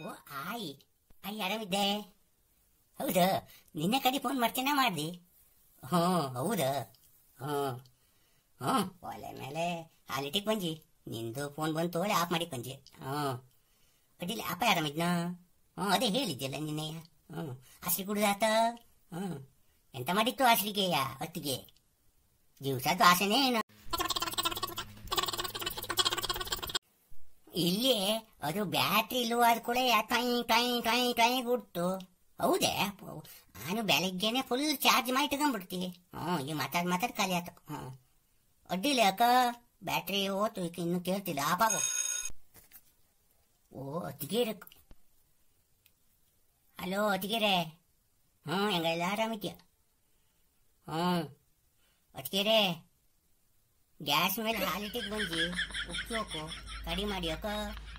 ಓ ಆಯಿ ಆಯಿ ಆರಾಮಿದ್ದೆ ಹೌದು ನಿನ್ನೆ ಕಡೆ ಫೋನ್ ಮಾಡ್ತೇನೆ ಮಾಡ್ದಿ ಹ್ಞೂ ಹೌದು ಹ್ಞೂ ಹ್ಞೂ ಒಲೆ ಮೇಲೆ ಹಾಲಿಟಿಗೆ ಬಂಜಿ ನಿಂದು ಫೋನ್ ಬಂದು ತೋಳಿ ಆಫ್ ಮಾಡಿ ಬಂಜಿ ಹ್ಞೂ ಅಡ್ಡಿಲ್ಲ ಅಪ್ಪ ಆರಾಮಿದ್ನ ಹ್ಞೂ ಅದೇ ಹೇಳಿದ್ಯಲ್ಲ ನಿನ್ನೆಯ ಹ್ಞೂ ಹಸ್ರಿ ಕುಡ್ದಾತ ಹ್ಞೂ ಎಂತ ಮಾಡಿತ್ತು ಹಸ್ರಿಗೆಯ ಹೊತ್ತಿಗೆ ದಿವಸದ್ದು ಆಸೆನೇ ಏನು ಇಲ್ಲಿ ಅದು ಬ್ಯಾಟ್ರಿ ಇಲ್ಲವ ಅದು ಕೂಡ ಟೈ ಟೈ ಟೈ ಟೈ ಗುಡ್ತು ಹೌದೇ ನಾನು ಬೆಳಗ್ಗೆನೆ ಫುಲ್ ಚಾರ್ಜ್ ಮಾಡಿ ಇಟ್ಕೊಂಡ್ಬಿಡ್ತಿ ಹ್ಞೂ ಈಗ ಮಾತಾಡ್ ಮಾತಾಡ್ ಖಾಲಿ ಆಯ್ತು ಹ್ಞೂ ಅಡ್ಡಿಲ್ಲ ಅಕ್ಕ ಬ್ಯಾಟ್ರಿ ಹೋತು ಈಗ ಇನ್ನು ಕೇಳ್ತಿಲ್ಲ ಆಪಾಗು ಓ ಅತಿಗೇರ ಹಲೋ ಅತಿಗೆರೆ ಹ್ಞೂ ಹೆಂಗೆಲ್ಲ ಆರಾಮಿದ್ಯಾ ಹ್ಞೂ ಅತಿಗೆರೆ ಗ್ಯಾಸ್ ಮೇಲೆ ಹಾಲಿಟ್ಟಿಗೆ ಬಂದು ಉಪ್ಪು ಹೋಕು ಕಡಿ ಮಾಡಿ ಅಕ್ಕ